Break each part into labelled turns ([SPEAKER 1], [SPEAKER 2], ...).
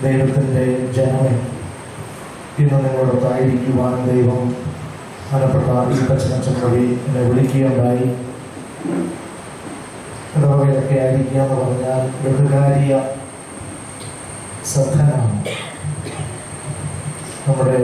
[SPEAKER 1] ദൈവത്തിൻ്റെ ജനമേ ഇന്ന് നിങ്ങളോടൊത്തായിരിക്കുവാൻ ദൈവം മനപ്പെട്ട ഈ പച്ചനച്ചൻ വഴി എന്നെ വിളിക്കുകയുണ്ടായി ഇടവകയിലൊക്കെ ആയിരിക്കുക എന്ന് പറഞ്ഞാൽ ബഹുകാരിയ ശ്രദ്ധനാണ് നമ്മുടെ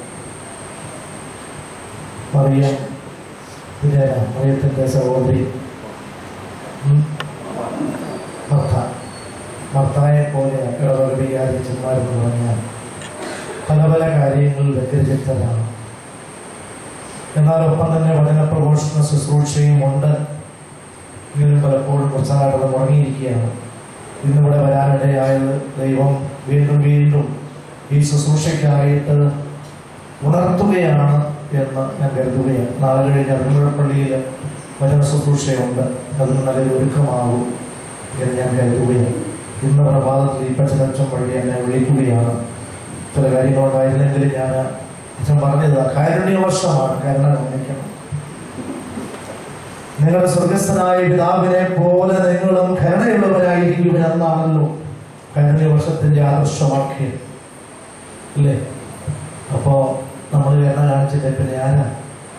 [SPEAKER 1] മറിയം പിന്നെ മറിയത്തിൻ്റെ സഹോദരി ഉം, മർത്ത മർത്തായെ പോലെ ഇടവക വികാരിച്ചന്മാരെന്ന് പറഞ്ഞാൽ പല പല കാര്യങ്ങളിൽ വ്യഗ്രചിത്തരാണ് എന്നാൽ ഒപ്പം തന്നെ വചന പ്രഘോഷണ ശുശ്രൂഷയും ഉണ്ട് എങ്കിലും പലപ്പോഴും കുറച്ചായിട്ട് മുടങ്ങിയിരിക്കുകയാണ് ഇന്നിവിടെ വരാനിടയായത് ദൈവം വീണ്ടും വീണ്ടും ഈ ശുശ്രൂഷയ്ക്കായിട്ട് ഉണർത്തുകയാണ് എന്ന് ഞാൻ കരുതുകയാണ് നാളെ കഴിഞ്ഞ് അരുമ്പുഴപ്പള്ളിയിൽ വചന ശുശ്രൂഷയുണ്ട് അതിന് നല്ലൊരു ഒരുക്കമാകും എന്ന് ഞാൻ കരുതുകയാണ് ഇന്ന് പ്രഭാതത്തിൽ ഈ പച്ചനച്ചം വഴി എന്നെ വിളിക്കുകയാണ് ചില കാര്യങ്ങളുണ്ടായിരുന്നെങ്കിൽ ഞാൻ അച്ഛൻ പറഞ്ഞത് കാരുണ്യവർഷമാണ് കരുണ കാണിക്കണം നിങ്ങളുടെ സ്വർഗസ്ഥനായ പിതാവിനെ പോലെ നിങ്ങളും കരുണയുള്ളവരായിരിക്കും എന്നാണല്ലോ കാരുണ്യവർഷത്തിന്റെ ആദർശവാക്യം അല്ലേ അപ്പോ നമ്മൾ കരുണ കാണിച്ചിട്ട് പിന്നെ ആരാ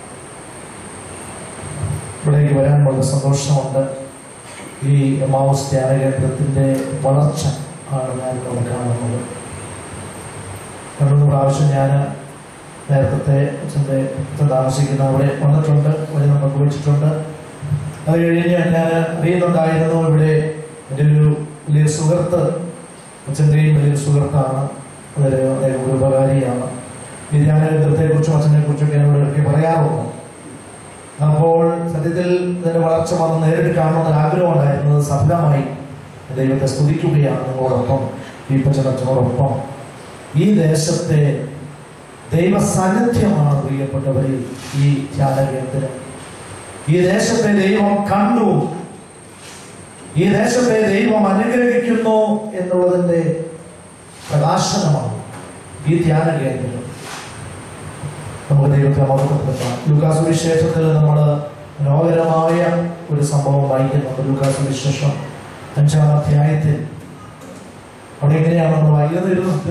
[SPEAKER 1] ഇവിടേക്ക് വരാൻ വളരെ സന്തോഷമുണ്ട് ഈ എമാവസ് ധ്യാന കേന്ദ്രത്തിന്റെ വളർച്ച ആണ് ഞാൻ ഇവിടെ കാണുന്നത് രണ്ടു പ്രാവശ്യം ഞാൻ നേരത്തെ അച്ഛൻ്റെ അച്ഛൻ താമസിക്കുന്ന അവിടെ വന്നിട്ടുണ്ട് വഴി നമുക്ക് വെച്ചിട്ടുണ്ട് അത് കഴിഞ്ഞ് ഞാൻ അറിയുന്നുണ്ടായിരുന്നു ഇവിടെ എൻ്റെ ഒരു വലിയ സുഹൃത്ത് അച്ഛൻ്റെയും വലിയൊരു സുഹൃത്താണ് അതൊരു അദ്ദേഹം ഒരു ഉപകാരിയാണ് ഈ ധ്യാനകേന്ദ്രത്തെ കുറിച്ചും അച്ഛനെ കുറിച്ചൊക്കെ എന്നോട് ഇടയ്ക്ക് പറയാറുണ്ട് അപ്പോൾ സത്യത്തിൽ ഇതിന്റെ വളർച്ച വന്ന് നേരിട്ട് കാണണമെന്ന് ഒരു ആഗ്രഹം ഉണ്ടായിരുന്നത് സഫലമായി ദൈവത്തെ സ്തുതിക്കുകയാണ് നിങ്ങളോടൊപ്പം ഈ പച്ചനച്ചനോടൊപ്പം ഈ ദേശത്തെ ദൈവ സാന്നിധ്യമാണ് പ്രിയപ്പെട്ടവരെ ഈ ധ്യാനകേന്ദ്രം ഈ ദേശത്തെ ദൈവം കണ്ടു ഈ ദേശത്തെ ദൈവം അനുഗ്രഹിക്കുന്നു എന്നുള്ളതിന്റെ പ്രകാശനമാണ് ഈ ധ്യാനകേന്ദ്രം നമുക്ക് ദൈവത്തെ മഹത്വപ്പെടുത്താം ലൂക്കാസ് വിശേഷത്തിൽ നമ്മൾ മനോഹരമായ ഒരു സംഭവം വായിക്കുന്നുണ്ട് ലൂക്കാസ് വിശേഷം അഞ്ചാം അധ്യായത്തിൽ അവിടെ എങ്ങനെയാണ് നമ്മൾ വായിക്കുന്നത് ഇരുന്ന്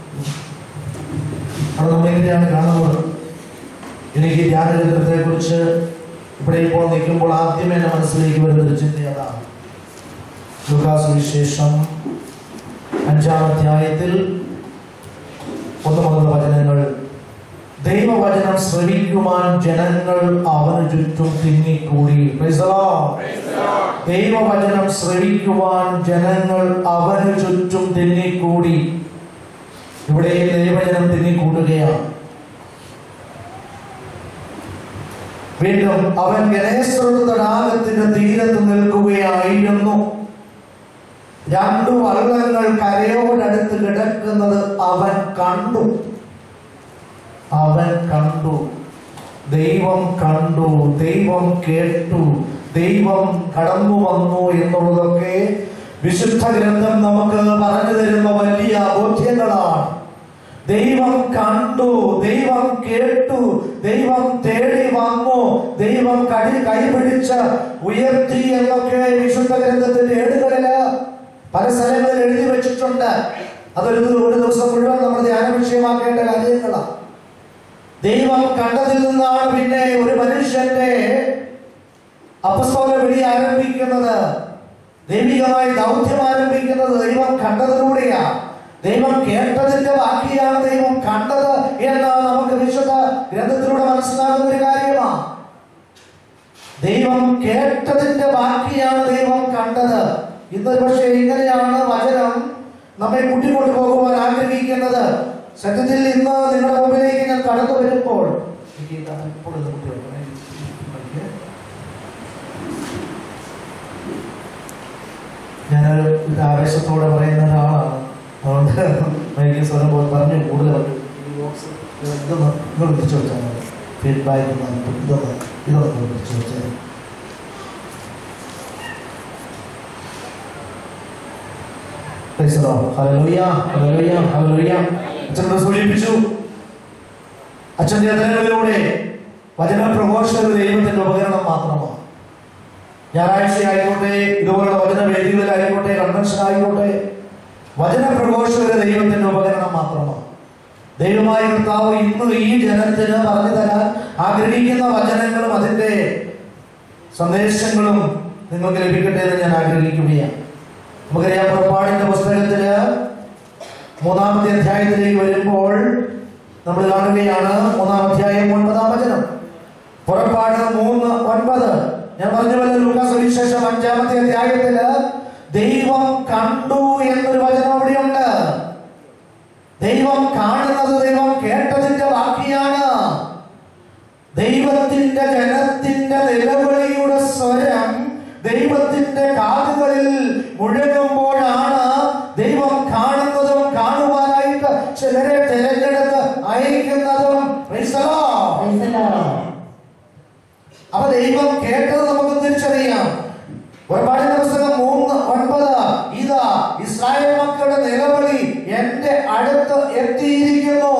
[SPEAKER 1] അവിടെ നമ്മൾ എങ്ങനെയാണ് കാണുന്നത് എനിക്ക് ധ്യാനചരിത്രത്തെ കുറിച്ച് ഇവിടെ ഇപ്പോൾ നിൽക്കുമ്പോൾ ആദ്യമേ എന്റെ മനസ്സിലേക്ക് വരുന്ന ഒരു ചിന്ത അതാണ് ലൂക്കാസ് വിശേഷം അഞ്ചാം അധ്യായത്തിൽ ഒന്ന് മുതൽ വചനങ്ങൾ ദൈവവചനം ശ്രവിക്കുവാൻ ജനങ്ങൾ അവന് ചുറ്റും തിങ്ങിക്കൂടി Praise the Lord. ദൈവവചനം ശ്രവിക്കുവാൻ ജനങ്ങൾ അവന് ചുറ്റും തിങ്ങിക്കൂടി ഇവിടെ ദൈവവചനം തിങ്ങിക്കൂടുകയാണ് വീണ്ടും അവൻ ഗണേശ്വര തടാകത്തിന്റെ തീരത്ത് നിൽക്കുകയായിരുന്നു രണ്ടു വള്ളങ്ങൾ കരയോടടുത്ത് കിടക്കുന്നത് അവൻ കണ്ടു അവൻ കണ്ടു ദൈവം കണ്ടു ദൈവം കേട്ടു ദൈവം കടന്നു വന്നു എന്നുള്ളതൊക്കെ വിശുദ്ധ ഗ്രന്ഥം നമുക്ക് പറഞ്ഞു തരുന്ന വലിയ ബോധ്യങ്ങളാണ് ദൈവം കണ്ടു ദൈവം കേട്ടു ദൈവം തേടി വന്നു ദൈവം കടി കൈപിടിച്ച് ഉയർത്തി എന്നൊക്കെ വിശുദ്ധ ഗ്രന്ഥത്തിന്റെ ഏടുകളില് പല സ്ഥലങ്ങളിൽ എഴുതി വെച്ചിട്ടുണ്ട് അതൊരു ഒരു ദിവസം മുഴുവൻ നമ്മൾ ധ്യാന വിഷയമാക്കേണ്ട കാര്യങ്ങളാണ് ദൈവം കണ്ടതിൽ നിന്നാണ് പിന്നെ ഒരു മനുഷ്യന്റെ അപസ്തോല വിളി ആരംഭിക്കുന്നത് ദൈവികമായി ദൗത്യം ആരംഭിക്കുന്നത് ദൈവം കണ്ടതിലൂടെയാ ദൈവം കേട്ടതിന്റെ ബാക്കിയാണ് ദൈവം കണ്ടത് എന്ന് നമുക്ക് വിശുദ്ധ ഗ്രന്ഥത്തിലൂടെ മനസ്സിലാകുന്ന ഒരു കാര്യമാണ് ദൈവം കേട്ടതിന്റെ ബാക്കിയാണ് ദൈവം കണ്ടത് ഇന്ന് പക്ഷേ ഇങ്ങനെയാണ് വചനം നമ്മെ കൂട്ടിക്കൊണ്ടു പോകുവാൻ ആഗ്രഹിക്കുന്നത് സത്യത്തിൽ ഇന്ന് നിങ്ങളുടെ മുമ്പിലേക്ക് ഞാൻ കടന്നു വരുമ്പോൾ എനിക്ക് ഇതാണ് ഇപ്പോൾ ഇത് കുട്ടി വെക്കണേ. എനിക്ക് ഞാനൊരു ഇത് ആവേശത്തോടെ പറയുന്ന ഒരാളാണ് അതുകൊണ്ട് എനിക്ക് സ്വരം പോലെ പറഞ്ഞു കൂടുതൽ ഈ ബോക്സ് ഇതൊന്ന് നിങ്ങൾ പിടിച്ചു വെച്ചാൽ മതി ഫീഡ്ബാക്ക് ഇതൊന്ന് ഇതൊന്ന് പിടിച്ചു വെച്ചാൽ Praise the Lord. Hallelujah. Hallelujah. Hallelujah. അച്ഛനോട് സൂചിപ്പിച്ചു അച്ഛന്റെ അതിനകളിലൂടെ വചന പ്രഘോഷണ ഒരു ദൈവത്തിന്റെ ഉപകരണം മാത്രമാണ് ഞായറാഴ്ച ആയിക്കോട്ടെ ഇതുപോലുള്ള വചന വേദികളിലായിക്കോട്ടെ കൺവെൻഷൻ ആയിക്കോട്ടെ വചന പ്രഘോഷകര് ദൈവത്തിന്റെ ഉപകരണം മാത്രമാണ് ദൈവമായ കർത്താവ് ഇന്ന് ഈ ജനത്തിന് പറഞ്ഞു തരാൻ ആഗ്രഹിക്കുന്ന വചനങ്ങളും അതിന്റെ സന്ദേശങ്ങളും നിങ്ങൾക്ക് ലഭിക്കട്ടെ എന്ന് ഞാൻ ആഗ്രഹിക്കുകയാണ് നമുക്കറിയാം പുറപ്പാടിന്റെ പുസ്തകത്തില് മൂന്നാമത്തെ അധ്യായത്തിലേക്ക് വരുമ്പോൾ നമ്മൾ കാണുകയാണ് മൂന്നാം അധ്യായം ഒൻപതാം വചനം പുറപ്പാട് മൂന്ന് ഒൻപത് ഞാൻ പറഞ്ഞ പോലെ ലൂക്കാസ് സുവിശേഷം അഞ്ചാമത്തെ അധ്യായത്തില് ദൈവം കണ്ടു എന്നൊരു വചനം അവിടെയുണ്ട് ദൈവം കാണുന്നത് ദൈവം കേട്ടതിന്റെ ബാക്കിയാണ് ദൈവത്തിന്റെ ജനത്തിന്റെ നിലവിളിയുടെ സ്വരം ദൈവത്തിന്റെ കാതുകളിൽ മുഴങ്ങുമ്പോഴാണ് ദൈവം കാണുന്നതും കാണുവാനായിട്ട് ചിലരെ തിരഞ്ഞെടുത്ത് അയക്കുന്നതും Praise the Lord. അപ്പൊ ദൈവം കേട്ടത് നമുക്ക് തിരിച്ചറിയാം ഒരുപാടിന്റെ പുസ്തകം മൂന്ന് ഒൻപത് ഇതാ ഇസ്രായേൽ മക്കളുടെ നിലവിളി എന്റെ അടുത്ത് എത്തിയിരിക്കുന്നു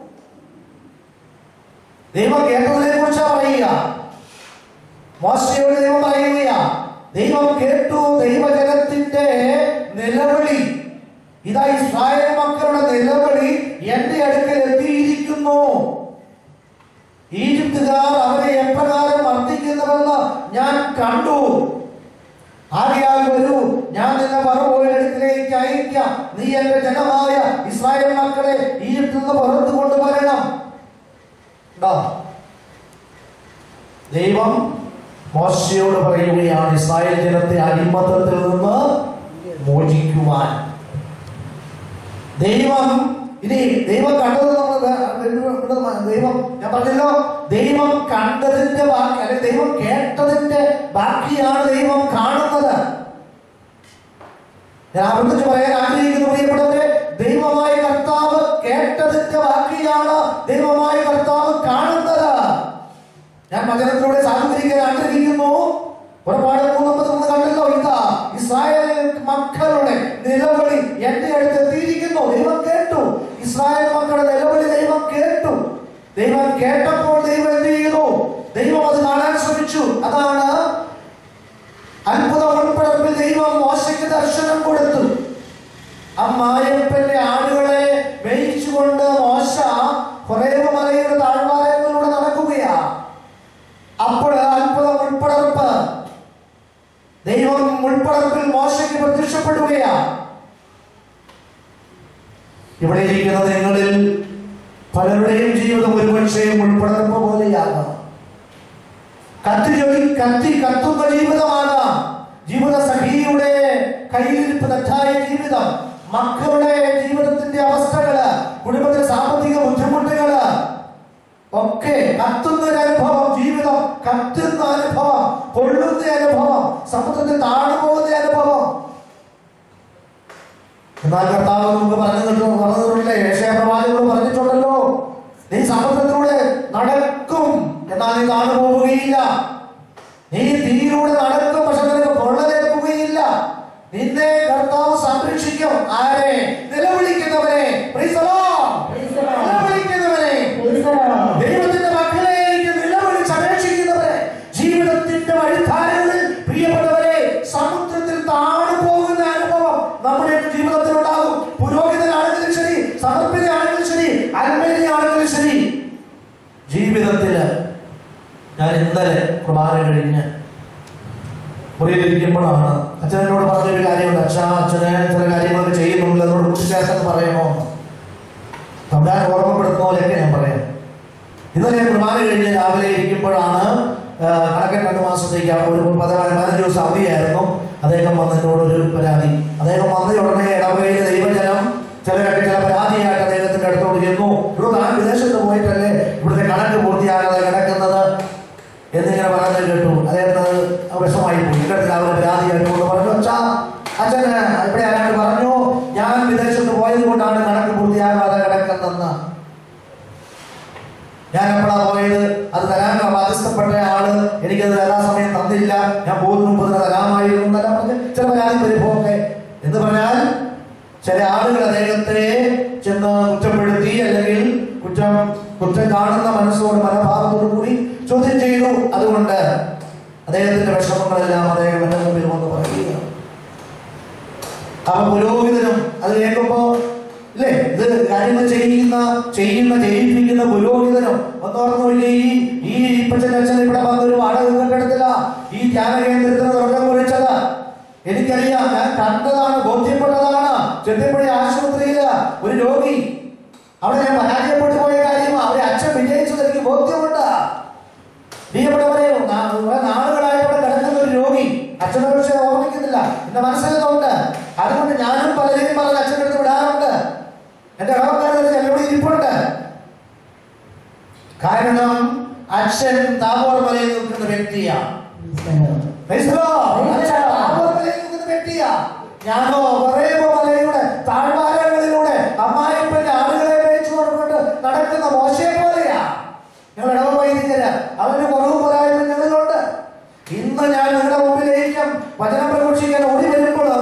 [SPEAKER 1] ദൈവം കേട്ടതിനെ കുറിച്ച് പറയുക മോശയോട് ദൈവം പറയുകയാ ദൈവം കേട്ടു ദൈവജനത്തിന്റെ നിലവിളി ഇതാ ഇസ്രായേൽ മക്കളുടെ നിലവിളി എന്റെ അടുക്കൽ എത്തിയിരിക്കുന്നു ഈജിപ്തുകാർ അവരെ എപ്രകാരം വർദ്ധിക്കുന്നുവെന്ന് ഞാൻ കണ്ടു ആകയാൽ വരൂ ഞാൻ നിന്നെ പറവോയുടെ അടുക്കിലേക്ക് അയക്കാം നീ എന്റെ ജനമായ ഇസ്രായേൽ മക്കളെ ഈജിപ്തിൽ നിന്ന് പുറത്തു കൊണ്ടുവരണം ഉണ്ടോ? ദൈവം മോശയോട് പറയുകയാണ് ഇസ്രായേൽ ജനത്തെ അടിമത്തത്തിൽ നിന്ന് മോചിക്കുവാൻ ദൈവം ഇനി ദൈവം കണ്ടത് നമ്മൾ വേ- ഇവിടെ മ- ദൈവം ഞാൻ പറഞ്ഞല്ലോ ദൈവം കണ്ടതിന്റെ ബാക്കി അല്ലെങ്കിൽ ദൈവം കേട്ടതിന്റെ ബാക്കിയാണ് ദൈവം കാണുന്നത് ഞാൻ ആവർത്തിച്ച് പറയാൻ ആഗ്രഹിക്കുന്നു പ്രിയപ്പെട്ടവരെ ദൈവമായ കർത്താവ് കേട്ടതിന്റെ ബാക്കിയാണ് ദൈവമായ കർത്താവ് കാണുന്നത് ഞാൻ വചനത്തിലൂടെ സാധൂകരിക്കാൻ ആഗ്രഹിക്കുന്നു പുറപ്പാട് മൂന്നമ്പത് മൂന്ന് കണ്ടല്ലോ ഇതാ ഇസ്രായേൽ മക്കളുടെ നിലവിളി എന്റെ അടുത്ത് എത്തിയിരിക്കുന്നു ദൈവം കേട്ടു ഇസ്രായേൽ മക്കളുടെ നിലവിളി ദൈവം കേട്ടു ദൈവം കേട്ടപ്പോൾ ദൈവം എന്ത് ചെയ്തു ദൈവം അത് കാണാൻ ശ്രമിച്ചു അതാണ് അത്ഭുത ഉൾപ്പെടപ്പിൽ ദൈവം മോശയ്ക്ക് ദർശനം കൊടുത്തു ആ മായപ്പന്റെ ആടുകളെ മേയിച്ചുകൊണ്ട് മോശ കുറേവ് മലയുടെ താഴ്വാരങ്ങളിലൂടെ നടക്കുകയാ അപ്പോൾ അത്ഭുതം ഉൾപ്പടർപ്പ് ദൈവം ഉൾപ്പടർപ്പിൽ മോശയ്ക്ക് പ്രത്യക്ഷപ്പെടുകയാ ഇവിടെ ഇരിക്കുന്ന നിങ്ങളിൽ പലരുടെയും ജീവിതം ഒരുപക്ഷെ ഉൾപ്പടർപ്പ് പോലെയാകാം കത്തി ജോലി കത്തി കത്തുന്ന ജീവിതമാകാം ജീവിത സഖിയുടെ കയ്യിലിരിപ്പ് തെറ്റായ ജീവിതം മക്കളുടെ ജീവിതത്തിന്റെ അവസ്ഥകള് കുടുംബത്തിലെ സാമ്പത്തിക ബുദ്ധിമുട്ടുകള് ഒക്കെ കത്തുന്ന ഒരു അനുഭവം ജീവിതം കത്തുന്ന അനുഭവം പൊള്ളുന്ന അനുഭവം സമുദ്രത്തിൽ താഴു പോകുന്ന അനുഭവം എന്നാൽ കർത്താവ് നമുക്ക് പറഞ്ഞു കിട്ടും പറഞ്ഞിട്ടുണ്ടല്ലേ ഏഷ്യാപ്രവാചകോട് പറഞ്ഞിട്ടുണ്ടല്ലോ നീ സമുദ്രത്തിലൂടെ നടക്കും എന്നാൽ നീ താഴു പോവുകയില്ല നീ തീയിലൂടെ നടക്കും പക്ഷെ നിനക്ക് പൊള്ളലേൽക്കുകയില്ല നിന്നെ കർത്താവ് സംരക്ഷിക്കും ആരെ നിലവിളിക്കുന്നവരെ Praise the Lord. നിലവിളിക്കുന്നവരെ ദൈവത്തിന്റെ മക്കളെ എനിക്ക് നിലവിളിച്ച് അപേക്ഷിക്കുന്നവരെ ജീവിതത്തിന്റെ വഴിധാരകളിൽ പ്രിയപ്പെട്ടവരെ സമുദ്രത്തിൽ താഴു പോകുന്ന അനുഭവം നമ്മുടെ ജീവിതത്തിൽ ഉണ്ടാകും പുരോഹിതനാണെങ്കിലും ശരി സമർപ്പിതയാണെങ്കിലും ശരി അൽമേനിയാണെങ്കിലും ശരി ജീവിതത്തില് ഞാൻ ഇന്നലെ കുർബാന കഴിഞ്ഞ് മുറിയിലിരിക്കുമ്പോഴാണ് അച്ഛൻ എന്നോട് പറഞ്ഞൊരു കാര്യമുണ്ട് അച്ഛാ അച്ഛനെ ചില കാര്യങ്ങളൊക്കെ ചെയ്യുന്നുണ്ട് എന്നോട് കൂട്ടിച്ചേർത്തെന്ന് പറയണോ തമ്പാൻ ഓർമ്മപ്പെടുത്തുന്ന പോലെയൊക്കെ ഞാൻ പറയാം ഇന്നലെ കുർബാന കഴിഞ്ഞ് രാവിലെ ഇരിക്കുമ്പോഴാണ് ആ, കണക്കൻ രണ്ട് മാസത്തേക്ക് ഒരു പതിനാല് പതിനഞ്ച് ദിവസം അവധിയായിരുന്നു അദ്ദേഹം വന്ന് എന്നോട് ഒരു പരാതി അദ്ദേഹം വന്ന ഉടനെ ഇടവകയിലെ ദൈവജനം ചിലരൊക്കെ ചില പരാതിയായിട്ട് അദ്ദേഹത്തിന്റെ അടുത്തോട് ചെന്നു ഇവിടെ താൻ വിദേശത്ത് പോയിട്ടല്ലേ ഇവിടുത്തെ കണക്ക് പൂർത്തിയാകാതെ കിടക്കുന്നത് എന്നിങ്ങനെ പറയുന്നത് കേട്ടു അദ്ദേഹത്തിന് അത് വിഷമായി പോയി എന്റെ അടുത്ത് രാവിലെ പരാതിയായിട്ട് കൊണ്ട് പറഞ്ഞു അച്ഛാ അച്ഛന് ഇവിടെ ആരാണ്ട് പറഞ്ഞു ഞാൻ വിദേശത്ത് പോയത് കൊണ്ടാണ് കണക്ക് പൂർത്തിയാകാതെ കിടക്കുന്നതെന്ന് ഞാൻ എപ്പോഴാ പോയത് അത് തരാൻ ബാധ്യസ്ഥപ്പെട്ട ആള് എനിക്കത് തരാൻ സമയം തന്നില്ല ഞാൻ പോകുന്ന മുമ്പ് തന്നെ തരാമായിരുന്നു എന്നെല്ലാം പറഞ്ഞ് ചില പരാതി പരിഭവമൊക്കെ എന്ന് പറഞ്ഞാൽ ചില ആളുകൾ അദ്ദേഹത്തെ ചെന്ന് കുറ്റപ്പെടുത്തി അല്ലെങ്കിൽ കുറ്റം കുറ്റം കാണുന്ന മനസ്സോട് മനോഭാവത്തോടു കൂടി ചോദ്യം ചെയ്തു അതുകൊണ്ട് അദ്ദേഹത്തിന്റെ വിഷമങ്ങളെല്ലാം അദ്ദേഹം എന്റെ മുമ്പിൽ വന്ന് പറയുക അപ്പൊ പുരോഹിതനും അത് കേൾക്കുമ്പോ ഇല്ലേ ഇത് കാര്യങ്ങൾ ചെയ്യുന്ന ചെയ്യുന്ന ചെയ്യിപ്പിക്കുന്ന പുരോഹിതനും ഒന്നോർന്നു നോക്കിയേ, ഈ ഈ ഇപ്പച്ചൻ അച്ഛൻ ഇവിടെ വന്നൊരു വാടക കെട്ടിടത്തില്ല ഈ ധ്യാന കേന്ദ്രത്തിന് തുടക്കം കുറിച്ചത് എനിക്കറിയാം ഞാൻ കണ്ടതാണ് ബോധ്യപ്പെട്ടതാണ് ചെത്തിപ്പുഴ ആശുപത്രിയില് ഒരു രോഗി അവിടെ ഞാൻ പരാജയപ്പെട്ടു പോയ കാര്യമാണ് അവിടെ അച്ഛൻ വിജയിച്ചത് എനിക്ക് ബോധ്യമുണ്ട് പ്രിയപ്പെട്ടവരെ നാ- കുറെ നാളുകളായി ഇവിടെ കിടക്കുന്ന ഒരു രോഗി അച്ഛനെ പക്ഷേ ഓർമ്മിക്കുന്നില്ല എന്റെ മനസ്സിലുണ്ട് അതുകൊണ്ട് ഞാനും പലരെയും പറഞ്ഞ് അച്ഛൻ്റെ അടുത്ത് വിടാറുണ്ട് എന്റെ ഇടവക്കാരുടെ ചിലവിടെ ഇരിപ്പുണ്ട് കാരണം അച്ഛൻ താപോർ മലയിൽ നിൽക്കുന്ന വ്യക്തിയാണ് Praise the Lord. അച്ഛൻ താപോർ മലയിൽ നിൽക്കുന്ന വ്യക്തിയാ ഞാനോ ഒറേബോ മലയുടെ താഴ്വാരങ്ങളിലൂടെ അമ്മായിപ്പന്റെ ആളുകളെ മേയിച്ചു കൊണ്ടുകൊണ്ട് നടക്കുന്ന മോശയെ പോലെയാ ഞങ്ങൾ ഇടവൈദികര് അവന്റെ കുറവ് പോരായ്മ ഞങ്ങളിലുണ്ട് ഇന്ന് ഞാൻ നിങ്ങളുടെ മുമ്പിലേക്കും വചനം പ്രഘോഷിക്കാൻ ഓടി വരുമ്പോഴും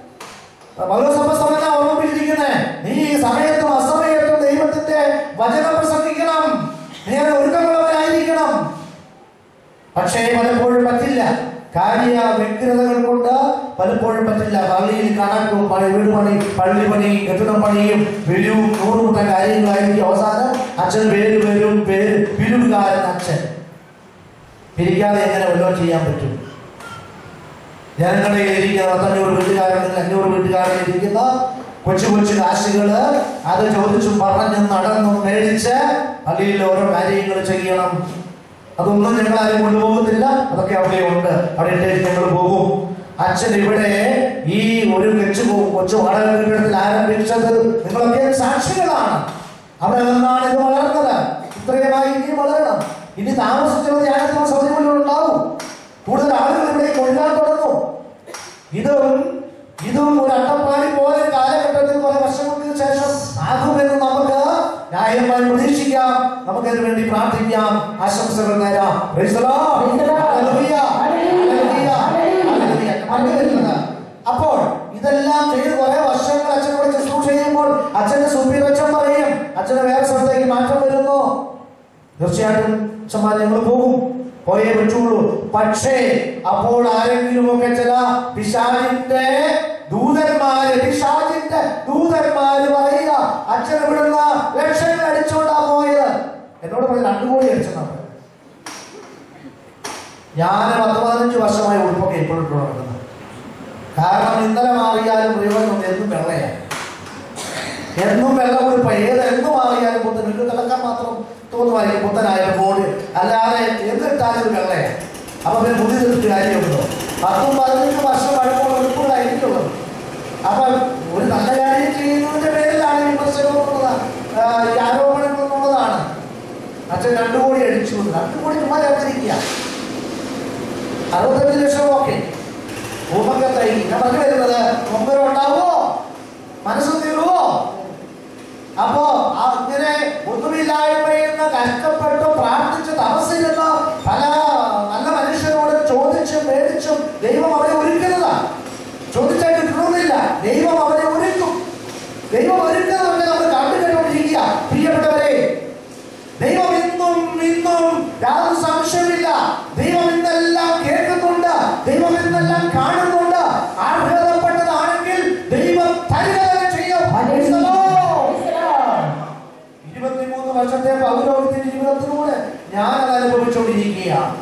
[SPEAKER 1] പൗരസഭസ്ഥനെ ഓർമ്മിപ്പിച്ചിരിക്കുന്നേ നീ ഈ സമയത്തും അസമയത്തും ദൈവത്തിന്റെ വചനം പ്രസംഗിക്കണം നീ അങ്ങനെ ഒരുക്കമുള്ളവരായിരിക്കണം പക്ഷേ പലപ്പോഴും പറ്റില്ല കാര്യ വ്യക്തിഗതകൾ കൊണ്ട് പലപ്പോഴും പറ്റില്ല പള്ളിയിൽ കണക്കും പണി വീട് പണി പള്ളി പണി കെട്ടിടം പണിയും പിരിവും നൂറുമുട്ട കാര്യങ്ങളായിരിക്കും അവസാനം അച്ഛൻ പേര് പേരും പേര് പിരിവുകാരൻ അച്ഛൻ പിരിക്കാതെ എങ്ങനെ വല്ലതും ചെയ്യാൻ പറ്റും ജനങ്ങളുടെ ഇരിക്കുന്ന പത്തഞ്ഞൂറ് വീട്ടുകാരുണ്ടെങ്കിൽ അഞ്ഞൂറ് വീട്ടുകാരിൽ ഇരിക്കുന്ന കൊച്ചു കൊച്ചു കാശുകള് അത് ചോദിച്ചും പറഞ്ഞും നടന്നും മേടിച്ച് പള്ളിയിൽ ഓരോ കാര്യങ്ങൾ ചെയ്യണം അതൊന്നും ഞങ്ങൾ ആരും കൊണ്ടുപോകത്തില്ല അതൊക്കെ അവിടെ ഉണ്ട് അവിടെ ഇട്ടേക്ക് ഞങ്ങൾ പോകും അച്ഛൻ ഇവിടെ ഈ ഒരു കൊച്ചു കൊച്ചു വാടക കെട്ടിടത്തിൽ ആരംഭിച്ചത് നിങ്ങളൊക്കെ സാക്ഷികളാണ് അവിടെ നിന്നാണ് ഇത് വളർന്നത് ഇത്രയുമായി ഇനി വളരണം ഇനി താമസിച്ചുള്ള ധ്യാനത്തിന് സൗകര്യങ്ങൾ ഉണ്ടാവും കൂടുതൽ ആളുകൾ ഇവിടെ കൊല്ലാൻ തുടങ്ങും ഇതും ഇതും ഒരു അട്ടപ്പാടി പോലെ ഒരു കാലഘട്ടത്തിൽ കുറെ വർഷങ്ങൾക്ക് ശേഷം ആകുമെന്ന് നമുക്ക് ന്യായമായി പ്രതീക്ഷിക്കാം നമുക്കതിനു വേണ്ടി പ്രാർത്ഥിക്കാം ആശംസകൾ നേരാം Praise the Lord.
[SPEAKER 2] Praise the Lord.
[SPEAKER 1] Hallelujah. Hallelujah. Hallelujah. ഞാൻ പറഞ്ഞു വരുന്നത്. അപ്പോൾ ഇതെല്ലാം ചെയ്ത് കുറെ വർഷങ്ങൾ അച്ഛനോട് ശുശ്രൂഷ ചെയ്യുമ്പോൾ അച്ഛന്റെ സുപ്പീർ അച്ഛൻ പറയും അച്ഛന് വേറെ സ്ഥലത്തേക്ക് മാറ്റം വരുന്നു തീർച്ചയായിട്ടും അച്ഛന്മാർ ഞങ്ങൾ പോകും പോയേ പറ്റുള്ളൂ പക്ഷേ അപ്പോൾ ആരെങ്കിലും ഒക്കെ ചില പിശാചിന്റെ ദൂതന്മാര് പിശാചിന്റെ ദൂതന്മാര് പറയുക അച്ഛൻ ഇവിടുന്ന ലക്ഷങ്ങൾ അടിച്ചുകൊണ്ടാ പോയത് എന്നോട് പറഞ്ഞ രണ്ടു കോടി അടിച്ചെന്നാണ് ഞാൻ പത്ത് പതിനഞ്ച് വർഷമായി ഉടുപ്പൊക്കെ ഇപ്പോഴും ഇട്ട് നടക്കുന്നത് കാരണം ഇന്നലെ മാറിയാലും പ്രയോജനം എന്നും വെള്ളയാണ് എന്നും വെള്ളം ഉടുപ്പ ഏത് എന്നും മാറിയാലും പുത്തൻ വീട്ടിൽ കിടക്കാൻ മാത്രം തോന്നുമായിരിക്കും പുത്തനായാലും ബോഡി അല്ലാതെ എന്തിട്ടാലും വെള്ളയാണ് അപ്പൊ പിന്നെ പുതിയ തീർത്ത് കാര്യമുണ്ടോ പത്തും പതിനഞ്ച് വർഷം പഴക്കമുള്ള ഉടുപ്പുകളായിരിക്കുള്ളത് അപ്പൊ ഒരു നല്ല കാര്യം ചെയ്യുന്നതിന്റെ പേരിലാണ് വിമർശനം എന്നുള്ളത് ആ, ഈ ആരോപണങ്ങൾ എന്നുള്ളതാണ് അച്ഛൻ രണ്ടു കോടി അടിച്ചു രണ്ടു കോടി ചുമ്മാ ചേർത്തിരിക്കുക അറുപത്തഞ്ച് ലക്ഷം ഓക്കെ ഭൂമക്കത്തൈ ഞാൻ പറഞ്ഞു വരുന്നത് മുമ്പരം ഉണ്ടാവോ മനസ്സ് തീരുവോ അപ്പോ ആ ഇങ്ങനെ ഒന്നുമില്ലായ്മയിൽ നിന്ന് കഷ്ടപ്പെട്ട് പ്രാർത്ഥിച്ച് തപസ്സിരുന്ന പല നല്ല മനുഷ്യരോട് ചോദിച്ചും മേടിച്ചും ദൈവം അവരെ ഒരുക്കുന്നതാ ചോദിച്ചാൽ കിട്ടണമെന്നില്ല ദൈവം അവരെ ഒരുക്കും ദൈവം ഒരുക്കുന്നതൊക്കെ നമ്മൾ കണ്ടുകണ്ടുകൊണ്ടിരിക്കുക പ്രിയപ്പെട്ടവരെ ദൈവം ഇന്നും ഇന്നും യാതൊരു സംശയമില്ല ദൈവം ഇന്നെല്ലാം കേൾക്കുന്നുണ്ട് ദൈവം ഇന്നെല്ലാം കാണുന്നുണ്ട് അർഹതപ്പെട്ടതാണെങ്കിൽ ദൈവം തരിക തന്നെ ചെയ്യും Praise the Lord. ഇരുപത്തിമൂന്ന് വർഷത്തെ പൗരോഹിത്യ ജീവിതത്തിലൂടെ ഞാൻ അത് അനുഭവിച്ചുകൊണ്ടിരിക്കുകയാണ്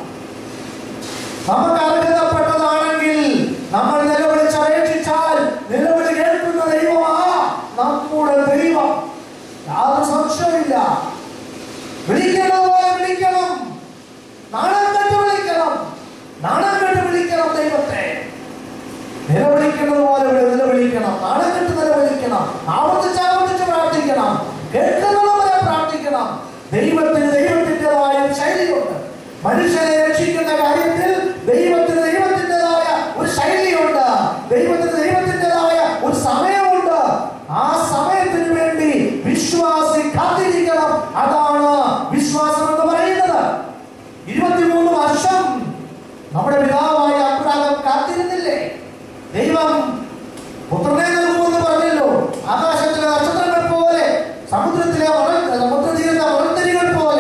[SPEAKER 1] നമുക്ക് അർഹതപ്പെട്ടതാണെങ്കിൽ നമ്മൾ നിലവിളിച്ച് അപേക്ഷിച്ചാൽ നിലവിളി കേൾക്കുന്ന ദൈവമാ നമ്മുടെ ദൈവം യാതൊരു സംശയമില്ല വിളിക്കുന്നത് പോലെ വിളിക്കണം നാണം കെട്ട് വിളിക്കണം നാണം കെട്ട് വിളിക്കണം ദൈവത്തെ നിലവിളിക്കുന്നത് പോലെ ഇവിടെ നിലവിളിക്കണം നാണം കെട്ട് നിലവിളിക്കണം ആവർത്തിച്ച് ആവർത്തിച്ച് പ്രാർത്ഥിക്കണം കേൾക്കുന്നവരെ പ്രാർത്ഥിക്കണം ദൈവത്തിന് ദൈവത്തിൻ്റെതായ ഒരു ശൈലിയുണ്ട് മനുഷ്യനെ രക്ഷിക്കുന്ന കാര്യത്തിൽ ദൈവത്തിന് ദൈവത്തിൻ്റെതായ ഒരു ശൈലിയുണ്ട് ദൈവത്തിന് ദൈവത്തിൻ്റെതായ ഒരു സമയമുണ്ട് ആ സമയത്തിന് വേണ്ടി വിശ്വാസി കാത്തിരിക്കണം അതാണ് വിശ്വാസം എന്ന് പറയുന്നത് ഇരുപത്തിമൂന്ന് വർഷം നമ്മുടെ പിതാവായ അബ്രാഹം കാത്തിരുന്നില്ലേ ദൈവം പുത്രനെ നൽകുമെന്ന് പറഞ്ഞല്ലോ ആകാശത്തിലെ നക്ഷത്രങ്ങൾ പോലെ സമുദ്രത്തിലെ വള സമുദ്രതീരത്തെ വളർത്തരികൾ പോലെ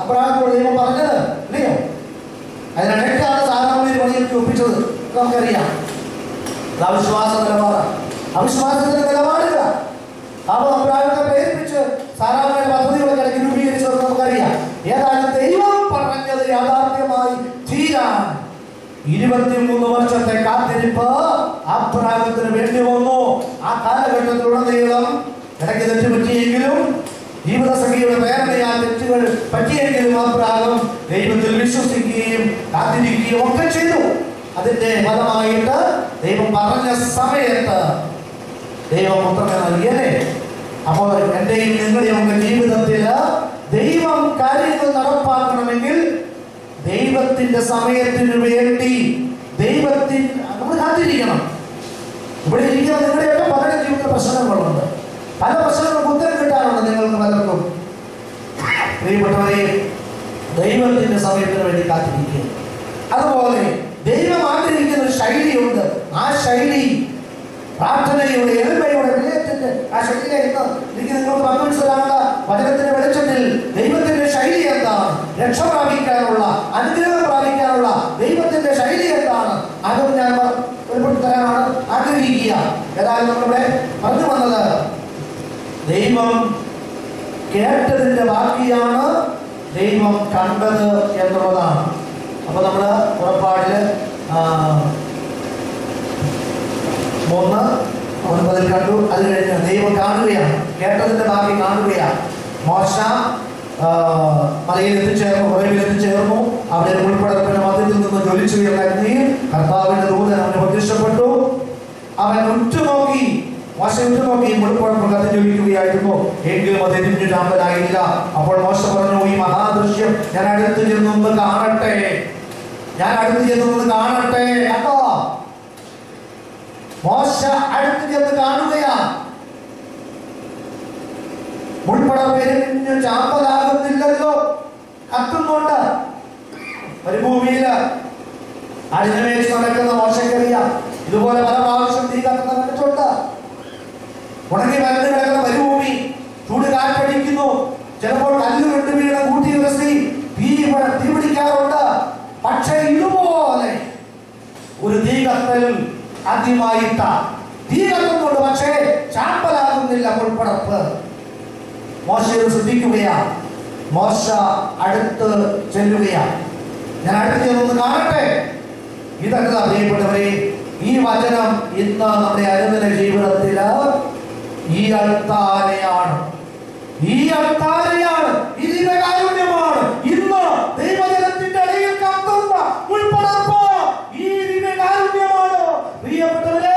[SPEAKER 1] അബ്രാഹത്തോട് ദൈവം പറഞ്ഞത് ഇല്ലയോ അതിനിടയ്ക്കാണ് സാധാരണ പണിയൊക്കെ ഒപ്പിച്ചത് നമുക്കറിയാം അത് അവിശ്വാസ നിലപാട് അവിശ്വാസത്തിന്റെ നിലപാടില്ല അപ്പൊ അബ്രാഹത്തെ പ്രേരിപ്പിച്ച് സാധാരണ പദ്ധതികളൊക്കെ ഇടയ്ക്ക് രൂപീകരിച്ചത് നമുക്കറിയാം ഏതായാലും ദൈവം പറഞ്ഞത് യാഥാർത്ഥ്യമായി തീരാൻ ഇരുപത്തിമൂന്ന് വർഷത്തെ കാത്തിരിപ്പ് അബ്രാഹത്തിന് വേണ്ടി വന്നു ആ കാലഘട്ടത്തിലുടനീളം ഇടയ്ക്ക് തെറ്റ് പറ്റിയെങ്കിലും ജീവിതസഖിയുടെ പ്രേരണയാ തെറ്റുകൾ പറ്റിയെങ്കിലും അബ്രാഹം ദൈവത്തിൽ വിശ്വസിക്കുകയും കാത്തിരിക്കുകയും ഒക്കെ ചെയ്തു അതിന്റെ ഫലമായിട്ട് ദൈവം പറഞ്ഞ സമയത്ത് ദൈവപുത്രനെ നൽകിയല്ലേ അപ്പോൾ എന്റെയും നിങ്ങളുടെയും ഒക്കെ ജീവിതത്തിൽ ദൈവം കാര്യങ്ങൾ നടപ്പാക്കണമെങ്കിൽ ദൈവത്തിന്റെ സമയത്തിന് വേണ്ടി ദൈവത്തിൻ നമ്മൾ കാത്തിരിക്കണം ഇവിടെ ഇരിക്കുന്ന നിങ്ങളുടെയൊക്കെ പലരുടെ ജീവിതത്തിൽ പ്രശ്നങ്ങളുണ്ട് പല പ്രശ്നങ്ങൾക്കും ഉത്തരം കിട്ടാറുണ്ട് നിങ്ങൾക്ക് പലർക്കും പ്രിയപ്പെട്ടവരെ ദൈവത്തിന്റെ സമയത്തിന് വേണ്ടി കാത്തിരിക്കുക അതുപോലെ ദൈവം ആഗ്രഹിക്കുന്ന ഒരു ശൈലിയുണ്ട് ആ ശൈലി പ്രാർത്ഥനയുടെ എളിമയുടെ വിജയത്തിന്റെ ആ ശൈലിയിലേക്ക് എനിക്ക് നിങ്ങൾക്ക് പങ്കുവെച്ചതാണ് വചനത്തിന്റെ വെളിച്ചത്തിൽ ദൈവത്തിന്റെ ശൈലി എന്താണ് രക്ഷ പ്രാപിക്കാനുള്ള അനുഗ്രഹം പ്രാപിക്കാനുള്ള ദൈവത്തിന്റെ ശൈലി എന്താണ് അതും ഞാൻ വെളിപ്പെടുത്തി തരാനാണ് ആഗ്രഹിക്കുക ഏതായാലും നമ്മളിവിടെ പറഞ്ഞു വന്നത് ദൈവം കേട്ടതിന്റെ ബാക്കിയാണ് ദൈവം കണ്ടത് എന്നുള്ളതാണ് അപ്പൊ നമ്മള് പുറപ്പാടില് ആ, മൂന്ന് ഒൻപതിൽ കണ്ടു അത് കഴിഞ്ഞ് ദൈവം കാണുകയാണ് കേട്ടതിന്റെ ബാക്കി കാണുകയാണ് മോശ ആ, മലയിൽ എത്തിച്ചേർന്നു കുറവിൽ എത്തിച്ചേർന്നു അവിടെ ഉൾപ്പെടപ്പിന്റെ മധ്യത്തിൽ നിന്ന് ജ്വലിച്ചു ഉയർന്ന അഗ്നിയിൽ കർത്താവിന്റെ ദൂതൻ അവന് പ്രത്യക്ഷപ്പെട്ടു അവൻ ഉറ്റുനോക്കി മോശ ഉറ്റുനോക്കി മുൾപ്പുഴപ്പ് കത്തിജ്വലിക്കുകയായിരുന്നു എങ്കിലും അത് എരിഞ്ഞു ചാമ്പലായില്ല അപ്പോൾ മോശ പറഞ്ഞു ഈ മഹാദൃശ്യം ഞാൻ അടുത്ത് ചെന്നൊന്ന് കാണട്ടെ ഞാൻ അടുത്ത് ചെന്നൊന്ന് കാണട്ടെ കേട്ടോ മോശ അടുത്ത് ചെന്ന് കാണുകയാ മുൾപ്പടം എരിഞ്ഞു ചാമ്പലാകുന്നില്ലല്ലോ കത്തുന്നുണ്ട് മരുഭൂമിയില് അടിമേച്ച് നടക്കുന്ന മോശക്കറിയാം ഇതുപോലെ പല പ്രാവശ്യം തീ കത്തുന്ന കണ്ടിട്ടുണ്ട് ഉണങ്ങി വരണ്ട് കിടക്കുന്ന മരുഭൂമി ചൂട് കാറ്റടിക്കുന്നു ചിലപ്പോൾ കല്ല് വിട്ട് വീണ കൂട്ടി ഉരസി തീ പ- തീ പിടിക്കാറുണ്ട് പക്ഷേ ഇതുപോലെ ഒരു തീ കത്തൽ ആദ്യമായിട്ട തീ കത്തുന്നുണ്ട് പക്ഷേ ചാമ്പലാകുന്നില്ല മുൾപ്പടപ്പ് മോശയെ ശ്രദ്ധിക്കുകയാ മോശ അടുത്ത് ചെല്ലുകയാ ഞാൻ അടുത്ത് ചെന്നൊന്ന് കാണട്ടെ ഇതൊക്കെ അറിയപ്പെട്ടവരെ ഈ വചനം ഇന്ന് നമ്മുടെ അനുദിന ജീവിതത്തില് ഈ അൾത്താരയാണ് ഈ അൾത്താരയാണ് ഈ ദിവ്യകാരുണ്യമാണ് ഇന്ന് ദൈവജനത്തിന്റെ ഇടയിൽ കത്തുന്ന ഉൾപ്പെടപ്പോ ഈ ദിവ്യകാരുണ്യമാണ് പ്രിയപ്പെട്ടവരെ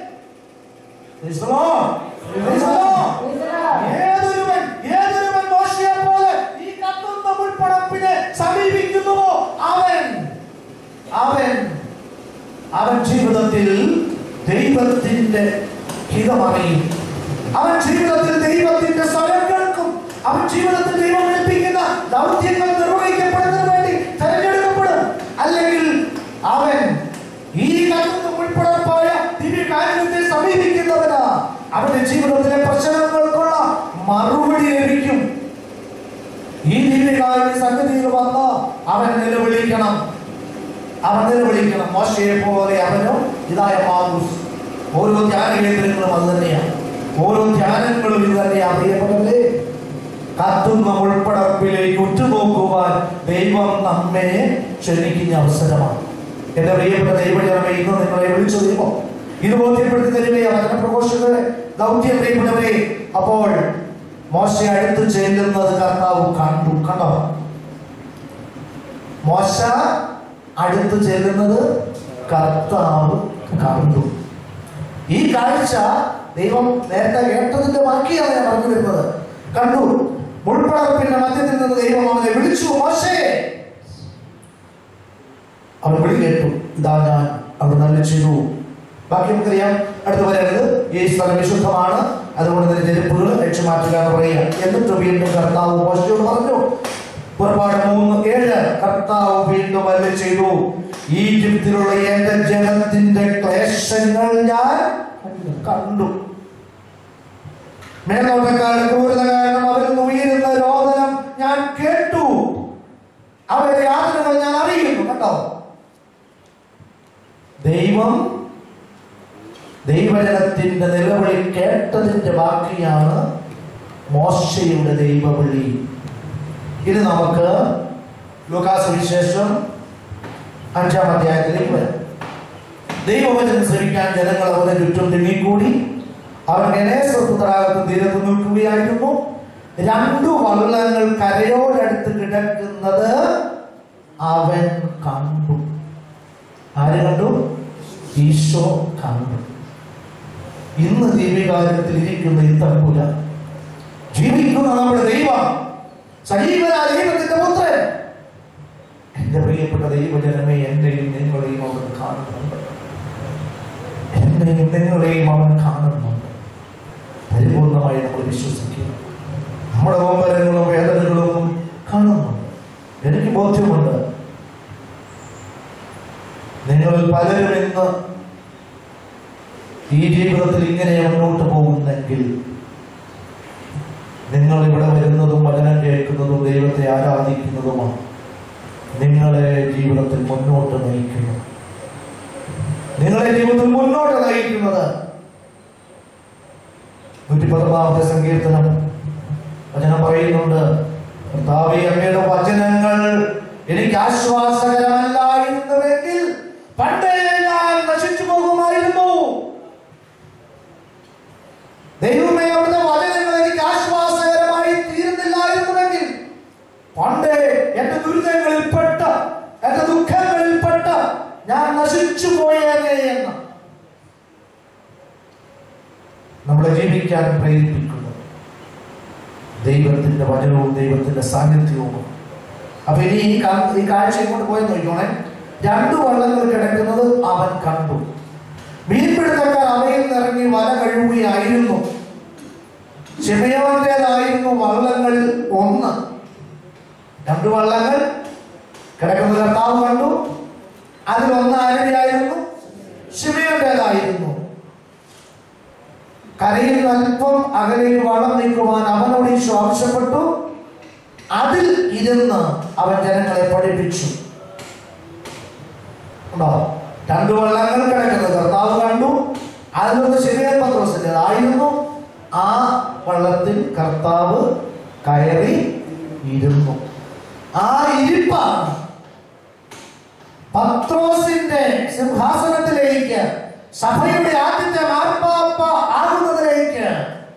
[SPEAKER 1] Praise the Lord. Praise the Lord. ഏതൊരുവൻ ഏതൊരുവൻ മോശയെ പോലെ ഈ കത്തുന്ന മുൾപ്പടപ്പിനെ സമീപിക്കുന്നുവോ അവൻ അവൻ അവൻ ജീവിതത്തിൽ ദൈവത്തിന്റെ ഹിതമറിയും അവൻ ജീവിതത്തിൽ ദൈവത്തിന്റെ സ്വരം കേൾക്കും അവൻ ജീവിതത്തിൽ ദൈവം ഏൽപ്പിക്കുന്ന ദൗത്യങ്ങൾ നിർവഹിക്കപ്പെടുന്നതിന് വേണ്ടി തെരഞ്ഞെടുക്കപ്പെടും അല്ലെങ്കിൽ അവൻ ഈ കത്തുന്ന ഉൾപ്പെടപ്പായ ദിവ്യകാര്യത്തെ സമീപിക്കുന്നവന് അവന്റെ ജീവിതത്തിലെ പ്രശ്നങ്ങൾക്കുള്ള മറുപടി ലഭിക്കും ഈ ദിവ്യകാരുണ്യ സംഗതിയിൽ വന്ന് അവൻ നിലവിളിക്കണം അവൻ നിലവിളിക്കണം മോശയെ പോലെ അവനും ഇതായ മാതൂസ് ഓരോ ധ്യാന കേന്ദ്രങ്ങളും അത് തന്നെയാണ് ഓരോ ധ്യാനങ്ങളും ഇത് തന്നെയാണ് പ്രിയപ്പെട്ടവരെ കത്തുന്ന ഉൾപ്പടപ്പിലേക്ക് ഉറ്റുനോക്കുവാൻ ദൈവം നമ്മെ ക്ഷണിക്കുന്ന അവസരമാണ് എന്റെ പ്രിയപ്പെട്ട ദൈവജനമേ ഇന്ന് നിങ്ങളെ വിളിച്ചു ദൈവം ഇത് ബോധ്യപ്പെടുത്തി തരുകയാ വചന പ്രഘോഷങ്ങളുടെ ദൗത്യം പ്രിയപ്പെട്ടവരെ അപ്പോൾ മോശ അടുത്ത് ചെല്ലുന്നത് കർത്താവ് കണ്ടു കണ്ടോ മോശ അടുത്ത് ചെല്ലുന്നത് കർത്താവ് കണ്ടു ഈ കാഴ്ച ദൈവം നേരത്തെ കേട്ടതിന്റെ ബാക്കിയാണ് ഞാൻ പറഞ്ഞു വരുന്നത് കണ്ടു മുൾപ്പടപ്പിന്റെ മധ്യത്തിൽ നിന്ന് ദൈവം അവനെ വിളിച്ചു മോശേ അവൻ വിളി കേട്ടു ഇതാ ഞാൻ അവിടെ നല്ല ചെയ്തു ബാക്കി നമുക്കറിയാം അടുത്ത് പറയുന്നത് ഈ സ്ഥലം വിശുദ്ധമാണ് അതുകൊണ്ട് തന്നെ ചെരുപ്പുകൾ അഴിച്ചു മാറ്റുക എന്ന് പറയുക എന്നിട്ട് വീണ്ടും കർത്താവ് മോശയോട് പറഞ്ഞു പുറപ്പാട് മൂന്ന് ഏഴ് കർത്താവ് വീണ്ടും അല്ല ചെയ്തു ഈജിപ്തിലുള്ള എന്റെ ജനത്തിന്റെ ക്ലേശങ്ങൾ ഞാൻ കണ്ടു മേലോട്ടക്കാരുടെ ക്രൂരത കാരണം അവരിൽ നിന്ന് ഉയരുന്ന രോദനം ഞാൻ കേട്ടു ദൈവം ദൈവജനത്തിന്റെ നിലവിളി കേട്ടതിന്റെ ബാക്കിയാണ് മോശയുടെ ദൈവവിളി ഇത് നമുക്ക് ലൂക്കാസ് വിശേഷം അഞ്ചാം അധ്യായത്തിലേക്ക് വരാം ദൈവവചനം ശ്രമിക്കാൻ ജനങ്ങൾ അവനെ ചുറ്റും തിങ്ങിക്കൂടി അവൻ ഗണേശപുത്രാകത്ത് തീരത്ത് നിൽക്കുകയായിരുന്നു രണ്ടു വള്ളങ്ങൾ കരയോടടുത്ത് കിടക്കുന്നത് അവൻ കണ്ടു ആര് കണ്ടു ഈശോ കണ്ടു ഇന്ന് ദൈവികാര്യത്തിൽ ഇരിക്കുന്ന ഈ തമ്പുര ജീവിക്കുന്ന നമ്മുടെ ദൈവം സജീവനായ ദൈവത്തിന്റെ പുത്രൻ എന്റെ പ്രിയപ്പെട്ട ദൈവജനമേ എന്റെയും നിങ്ങളെയും അവൻ കാണുന്നുണ്ട് എന്നെയും നിങ്ങളെയും അവൻ കാണുന്നുണ്ട് പരിപൂർണമായി നമ്മൾ വിശ്വസിക്കുക നമ്മുടെ നോമ്പരങ്ങളും വേദനകളും കാണുന്നുണ്ട് എനിക്ക് ബോധ്യമുണ്ട് നിങ്ങളിൽ പലരും ഇന്ന് ഈ ജീവിതത്തിൽ ഇങ്ങനെ മുന്നോട്ട് പോകുന്നെങ്കിൽ നിങ്ങൾ ഇവിടെ വരുന്നതും വചനം കേൾക്കുന്നതും ദൈവത്തെ ആരാധിക്കുന്നതുമാണ് നിങ്ങളെ ജീവിതത്തിൽ മുന്നോട്ട് നയിക്കുന്നത് നിങ്ങളെ ജീവിതത്തിൽ മുന്നോട്ട് നയിക്കുന്നത് നൂറ്റി പത്തൊമ്പതാമത്തെ സങ്കീർത്തനം വചനം പറയുന്നുണ്ട് കർത്താവേ അങ്ങയുടെ വചനങ്ങൾ എനിക്ക് ആശ്വാസകരമല്ലായിരുന്നുവെങ്കിൽ പണ്ടേ ഞാൻ നശിച്ചു പോകുമായിരുന്നു ദൈവമേ അവിടുത്തെ വചനങ്ങൾ എനിക്ക് ആശ്വാസകരമായി തീരുന്നില്ലായിരുന്നുവെങ്കിൽ പണ്ടേ എന്റെ ദുരിതങ്ങളിൽപ്പെട്ട എന്റെ ദുഃഖങ്ങളിൽപ്പെട്ട ഞാൻ നശിച്ചു പോയേനെ എന്ന് നമ്മളെ ജീവിക്കാൻ പ്രേരിപ്പിക്കുന്നത് ദൈവത്തിന്റെ വചനവും ദൈവത്തിന്റെ സാന്നിധ്യവുമാണ് അപ്പൊ ഇനി ഈ കാ- ഈ കാഴ്ച ഇങ്ങോട്ട് പോയി നോക്കിക്കോണേ രണ്ടു വള്ളങ്ങൾ കിടക്കുന്നത് അവൻ കണ്ടു മീൻപിടുത്തക്കാർ അവയിൽ നിറങ്ങി വല കഴുകുകയായിരുന്നു ഷിമയോന്റേതായിരുന്നു വള്ളങ്ങളിൽ ഒന്ന് രണ്ടു വള്ളങ്ങൾ കിടക്കുന്ന കർത്താവ് കണ്ടു അതിലൊന്ന് ആരുടെയായിരുന്നു ഷിമയോന്റേതായിരുന്നു കരയിൽ നിന്ന് അല്പം അകലേക്ക് വളം നീക്കുവാൻ അവനോട് ഈശോ ആവശ്യപ്പെട്ടു അതിൽ ഇരുന്ന് അവൻ ജനങ്ങളെ പഠിപ്പിച്ചു ഉണ്ടോ രണ്ടു വള്ളങ്ങൾ കിടക്കുന്നത് കർത്താവ് കണ്ടു അതിലൊന്ന് ശരിയായ പത്രോസിൻ്റെതായിരുന്നു ആ വള്ളത്തിൽ കർത്താവ് കയറി ഇരുന്നു ആ ഇരിപ്പാണ് പത്രോസിന്റെ സിംഹാസനത്തിലേക്ക് സഭയുടെ ആദ്യത്തെ മാർപ്പാപ്പ ആകുന്നതിലേക്ക്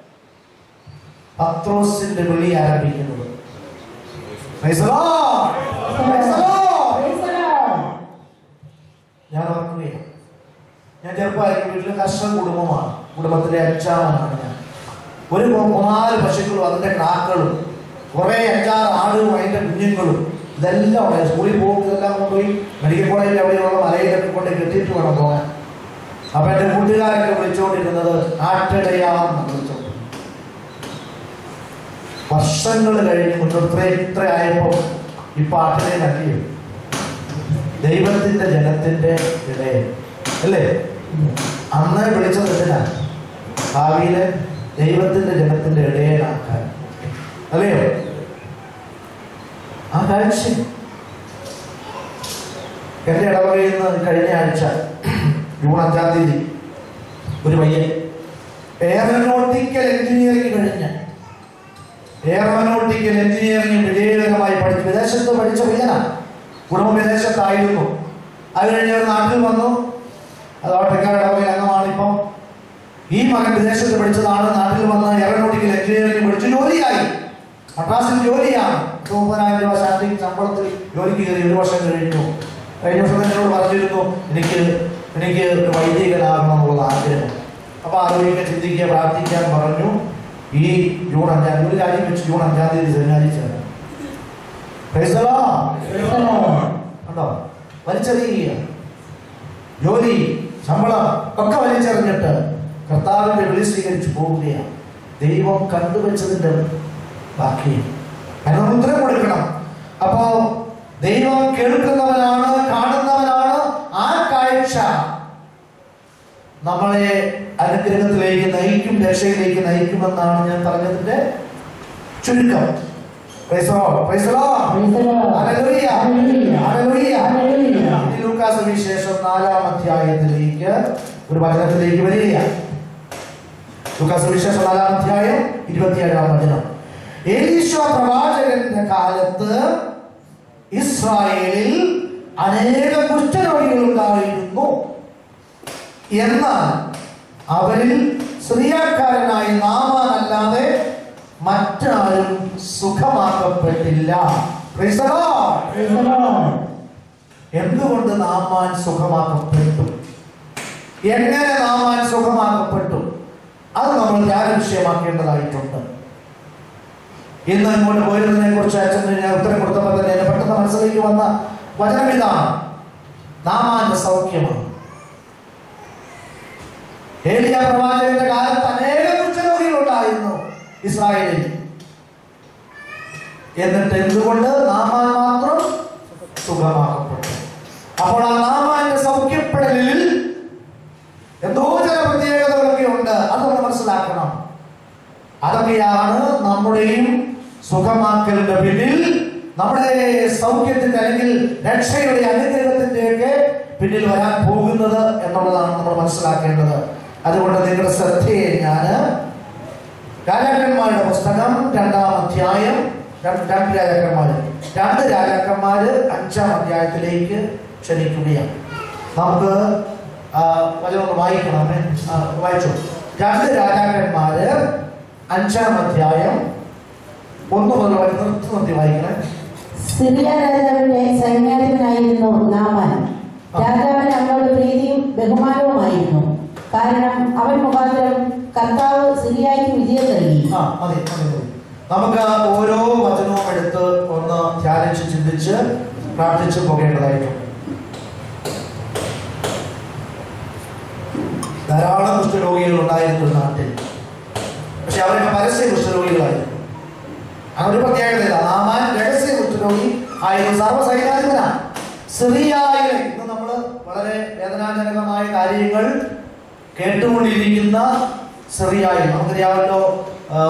[SPEAKER 1] പത്രോസിന്റെ വിളി ആരംഭിക്കുന്നത് Praise the Lord. Praise the Lord. ഞാൻ ഓർക്കുകയാണ് ഞാൻ ചെറുപ്പമായിരിക്കും വീട്ടിൽ കർഷക കുടുംബമാണ് കുടുംബത്തിലെ അച്ചാമനാണ് ഞാൻ ഒരു മൂ- മൂന്നാല് പശുക്കളും അതിന്റെ ക്രാക്കളും കുറെ അഞ്ചാറ് ആടുകളും അതിന്റെ കുഞ്ഞുങ്ങളും ഇതെല്ലാം ഉണ്ട് സ്കൂളിൽ പോകുമ്പോൾ ഇതെല്ലാം കൊണ്ടുപോയി മെഡിക്കൽ കോളേജിൽ അവിടെയുള്ള മലയിലൊക്കെ കൊണ്ട് കെട്ടിയിട്ട് വേണം പോകാൻ അപ്പൊ എന്റെ കൂട്ടുകാരൊക്കെ വിളിച്ചുകൊണ്ടിരുന്നത് ആട്ടിടയാന്ന് വിളിച്ചോണ്ട് വർഷങ്ങൾ കഴിഞ്ഞ് മുന്നോട്ട് ഇത്ര ഇത്ര ആയപ്പോ ഈ പാട്ടിനെ നല്ലിയോ ദൈവത്തിന്റെ ജനത്തിന്റെ ഇടയിൽ അല്ലേ അന്ന് വിളിച്ചത് എന്തിനാ ഭാവിയിലെ ദൈവത്തിന്റെ ജനത്തിന്റെ ഇടയനാക്കാൻ അല്ലയോ ആ കാഴ്ച എന്റെ ഇടവകയിൽ നിന്ന് കഴിഞ്ഞ ആഴ്ച ജൂൺ അഞ്ചാം തീയതി ഒരു പയ്യൻ എയറോനോട്ടിക്കൽ എഞ്ചിനീയറിംഗ് കഴിഞ്ഞ എയറോനോട്ടിക്കൽ എഞ്ചിനീയറിംഗ് വിജയകരമായി പഠിച്ചു വിദേശത്ത് പഠിച്ച പയ്യനാണ് കുടുംബം വിദേശത്തായിരുന്നു അത് കഴിഞ്ഞ് അവർ നാട്ടിൽ വന്നു അത് ഓട്ടക്കാരുടെ ഇടവകയിൽ അംഗമാണ് ഇപ്പം ഈ മകൻ വിദേശത്ത് പഠിച്ചതാണ് നാട്ടിൽ വന്ന് എയറോനോട്ടിക്കൽ എഞ്ചിനീയറിംഗ് പഠിച്ചു ജോലിയായി മദ്രാസിൽ ജോലിയാണ് മുപ്പതിനായിരം രൂപ സ്റ്റാർട്ടിംഗ് ശമ്പളത്തിൽ ജോലിക്ക് കയറി ഒരു വർഷം കഴിഞ്ഞു കഴിഞ്ഞ വർഷം തന്നെ എന്നോട് പറഞ്ഞിരുന്നു എനിക്ക് എനിക്ക് ഒരു വൈദികനാകണം എന്നുള്ള ആഗ്രഹം അപ്പൊ ആലോചിക്കാൻ ചിന്തിക്കുക പ്രാർത്ഥിക്കാൻ പറഞ്ഞു ഈ ജൂൺ അഞ്ചാം തീയതി ഒരു കാര്യം വെച്ച് ജൂൺ അഞ്ചാം തീയതി സെമിനാരിൽ ചേർന്നു Praise the Lord. കണ്ടോ വലിച്ചെറിയുക ജോലി ശമ്പളം ഒക്കെ വലിച്ചെറിഞ്ഞിട്ട് കർത്താവിന്റെ വിളി സ്വീകരിച്ചു പോവുകയാണ് ദൈവം കണ്ടുവച്ചതിന്റെ ബാക്കി അതിനൊരു ഉത്തരം കൊടുക്കണം അപ്പോ ദൈവം കേൾക്കുന്നവനാണ് കാണുന്നവനാണ് ആ കാഴ്ച നമ്മളെ അനുഗ്രഹത്തിലേക്ക് നയിക്കും രക്ഷയിലേക്ക് നയിക്കുമെന്നാണ് ഞാൻ പറഞ്ഞതിന്റെ ചുരുക്കം Praise the Lord. Praise the Lord. Hallelujah. Hallelujah. ഇനി ലൂക്കാസ് വിശേഷം നാലാം അധ്യായത്തിലേക്ക് ഒരു വചനത്തിലേക്ക് വരികയാണ് ലൂക്കാസ് വിശേഷം നാലാം അധ്യായം ഇരുപത്തിയേഴാം വചനം ഏലീശ പ്രവാചകന്റെ കാലത്ത് ഇസ്രായേലിൽ അനേക കുഷ്ഠരോഗികൾ ഉണ്ടായിരുന്നു എന്നാൽ അവരിൽ സ്ത്രീയക്കാരനായ നാമാനല്ലാതെ മറ്റാരും സുഖമാക്കപ്പെട്ടില്ല Praise the Lord. എന്തുകൊണ്ട് നാമാൻ സുഖമാക്കപ്പെട്ടു എങ്ങനെ നാമാൻ സുഖമാക്കപ്പെട്ടു അത് നമ്മൾ ധ്യാന വിഷയമാക്കേണ്ടതായിട്ടുണ്ട് ഇന്ന് ഇങ്ങോട്ട് പോയിരുന്നതിനെ കുറിച്ച് അച്ഛൻ ഞാൻ ഉത്തരം കൊടുത്തപ്പോൾ തന്നെ എന്നെ പെട്ടെന്ന് മനസ്സിലേക്ക് വന്ന വചനം ഇതാണ് നാമാന്റെ സൗഖ്യമാണ് ഏലിയ പ്രവാചകന്റെ കാലത്ത് അനേകം കുഷ്ഠരോഗികളുണ്ടായിരുന്നു ഇസ്രായേലിൽ എന്നിട്ട് എന്തുകൊണ്ട് നാമാൻ മാത്രം സുഖമാക്കപ്പെട്ടു അപ്പോൾ ആ നാമാന്റെ സൗഖ്യപ്പെടലിൽ എന്തോ ചില പ്രത്യേകതകളൊക്കെ ഉണ്ട് അത് നമ്മൾ മനസ്സിലാക്കണം അതൊക്കെയാണ് നമ്മുടെയും സുഖമാക്കലിന്റെ പിന്നിൽ നമ്മുടെ സൗഖ്യത്തിന്റെ അല്ലെങ്കിൽ രക്ഷയുടെ അനുഗ്രഹത്തിന്റെ ഒക്കെ പിന്നിൽ വരാൻ പോകുന്നത് എന്നുള്ളതാണ് നമ്മൾ മനസ്സിലാക്കേണ്ടത് അതുകൊണ്ട് നിങ്ങളുടെ ശ്രദ്ധയെ ഞാൻ രാജാക്കന്മാരുടെ പുസ്തകം രണ്ടാം അധ്യായം രണ്ട് രണ്ട് രാജാക്കന്മാര് രണ്ട് രാജാക്കന്മാര് അഞ്ചാം അധ്യായത്തിലേക്ക് ക്ഷണിക്കുകയാണ് നമുക്ക് ആ, വചനം ഒന്ന് വായിക്കണമേ ആ, വായിച്ചു രണ്ട് രാജാക്കന്മാര് അഞ്ചാം അധ്യായം ഒന്ന് മുതൽ വായി- നിർത്തി നിർത്തി വായിക്കണേ
[SPEAKER 2] സിറിയ രാജാവിന്റെ സൈന്യാധിപനായിരുന്നു നാമാൻ രാജാവിന് അവനോട് പ്രീതിയും ബഹുമാനവുമായിരുന്നു കാരണം അവൻ മുഖാന്തരം കർത്താവ് സിറിയായ്ക്ക് വിജയം നൽകി
[SPEAKER 1] ആ മതി മതി മതി നമുക്ക് ഓരോ വചനവും എടുത്ത് ഒന്ന് ധ്യാനിച്ച് ചിന്തിച്ച് പ്രാർത്ഥിച്ചു പോകേണ്ടതായിട്ടുണ്ട് ധാരാളം കുഷ്ഠരോഗികൾ ഉണ്ടായിരുന്നു ഒരു നാട്ടിൽ പക്ഷെ അവരൊക്കെ പരസ്യ കുഷ്ഠരോഗികളായിരുന്നു അങ്ങനെ ഒരു പ്രത്യേകതയില്ല നാമാൻ രഹസ്യ കുഷ്ഠരോഗി ആയിരുന്നു സർവ്വസൈന്യാധിപനാണ് സിറിയായിലെ ഇന്ന് നമ്മൾ വളരെ വേദനാജനകമായ കാര്യങ്ങൾ കേട്ടുകൊണ്ടിരിക്കുന്ന സിറിയായിൽ നമുക്കറിയാമല്ലോ ആ,